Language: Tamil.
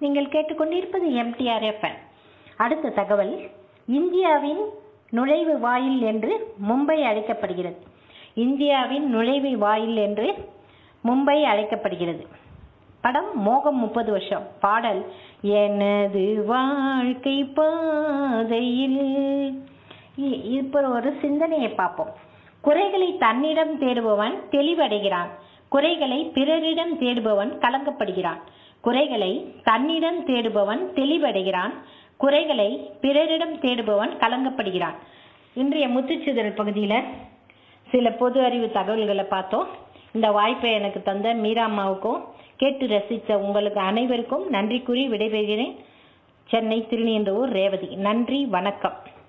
நீங்கள் கேட்டுக்கொண்டிருப்பது எம்டிஆர் எஃப்எம் அடுத்த தகவல் இந்தியாவின் நுழைவு வாயில் என்று மும்பை அழைக்கப்படுகிறது இந்தியாவின் நுழைவு வாயில் என்று மும்பை அழைக்கப்படுகிறது படம் மோகம் முப்பது வருஷம் பாடல் எனது வாழ்க்கை பாதையில் இ- இப்போ ஒரு சிந்தனையை பார்ப்போம் குறைகளை தன்னிடம் தேடுபவன் தெளிவடைகிறான் குறைகளை பிறரிடம் தேடுபவன் கலங்கப்படுகிறான் குறைகளை தன்னிடம் தேடுபவன் தெளிவடைகிறான் குறைகளை பிறரிடம் தேடுபவன் கலங்கப்படுகிறான் இன்றைய முத்துச்சிதறல் பகுதியில் சில பொது அறிவு தகவல்களை பார்த்தோம் இந்த வாய்ப்பை எனக்கு தந்த மீரா அம்மாவுக்கும் கேட்டு ரசித்த உங்களுக்கு அனைவருக்கும் நன்றி கூறி விடைபெறுகிறேன் சென்னை திருநீன்றவூர் ரேவதி நன்றி வணக்கம்